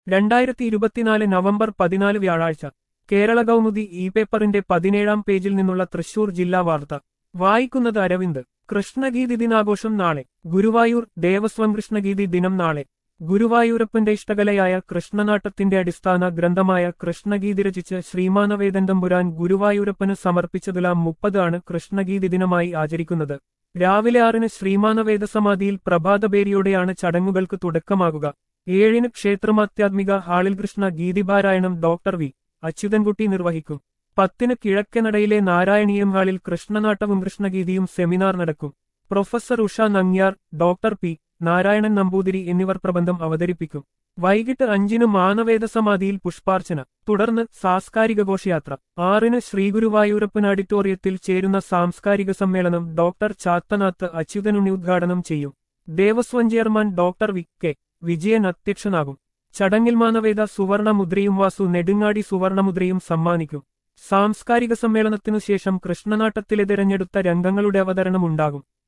രണ്ടായിരത്തി ഇരുപത്തിനാല് നവംബർ പതിനാല് വ്യാഴാഴ്ച കേരള കൗമുദി ഇ പേപ്പറിന്റെ പതിനേഴാം പേജിൽ നിന്നുള്ള തൃശൂർ ജില്ലാ വാർത്ത വായിക്കുന്നത് അരവിന്ദ് കൃഷ്ണഗീതി ദിനാഘോഷം നാളെ ഗുരുവായൂർ ദേവസ്വം കൃഷ്ണഗീതി ദിനം നാളെ ഗുരുവായൂരപ്പന്റെ ഇഷ്ടകലയായ കൃഷ്ണനാട്ടത്തിന്റെ അടിസ്ഥാന ഗ്രന്ഥമായ കൃഷ്ണഗീതി രചിച്ച് ശ്രീമാനവേദൻ തമ്പുരാൻ ഗുരുവായൂരപ്പന് സമർപ്പിച്ചതുല മുപ്പത് ആണ് കൃഷ്ണഗീതി ദിനമായി ആചരിക്കുന്നത് രാവിലെ ആറിന് ശ്രീമാനവേദ സമാധിയിൽ പ്രഭാതപേരിയോടെയാണ് ചടങ്ങുകൾക്ക് തുടക്കമാകുക ഏഴിന് ക്ഷേത്രമാത്യാത്മിക ഹാളിൽ കൃഷ്ണ ഗീതിപാരായണം ഡോക്ടർ വി അച്യുതൻകുട്ടി നിർവഹിക്കും പത്തിന് കിഴക്കനടയിലെ നാരായണീയം ഹാളിൽ കൃഷ്ണനാട്ടവും കൃഷ്ണഗീതിയും സെമിനാർ നടക്കും professor Usha Nangiar doctor P Narayanan Namboothiri എന്നിവർ പ്രബന്ധം അവതരിപ്പിക്കും വൈകിട്ട് അഞ്ചിന് മാനവേദ സമാധിയിൽ പുഷ്പാർച്ചന തുടർന്ന് സാംസ്കാരിക ഘോഷയാത്ര ആറിന് ശ്രീഗുരുവായൂരപ്പൻ ഓഡിറ്റോറിയത്തിൽ ചേരുന്ന സാംസ്കാരിക സമ്മേളനം ഡോക്ടർ ചാത്തനാത്ത് അച്യുതനുണ്ണി ഉദ്ഘാടനം ചെയ്യും Devaswom chairman doctor V K Vijayan അധ്യക്ഷനാകും ചടങ്ങിൽ മാനവേദ സുവർണമുദ്രയും വാസു നെടുങ്ങാടി സുവർണമുദ്രയും സമ്മാനിക്കും സാംസ്കാരിക സമ്മേളനത്തിനു ശേഷം കൃഷ്ണനാട്ടത്തിലെ തിരഞ്ഞെടുത്ത രംഗങ്ങളുടെ അവതരണം ഉണ്ടാകും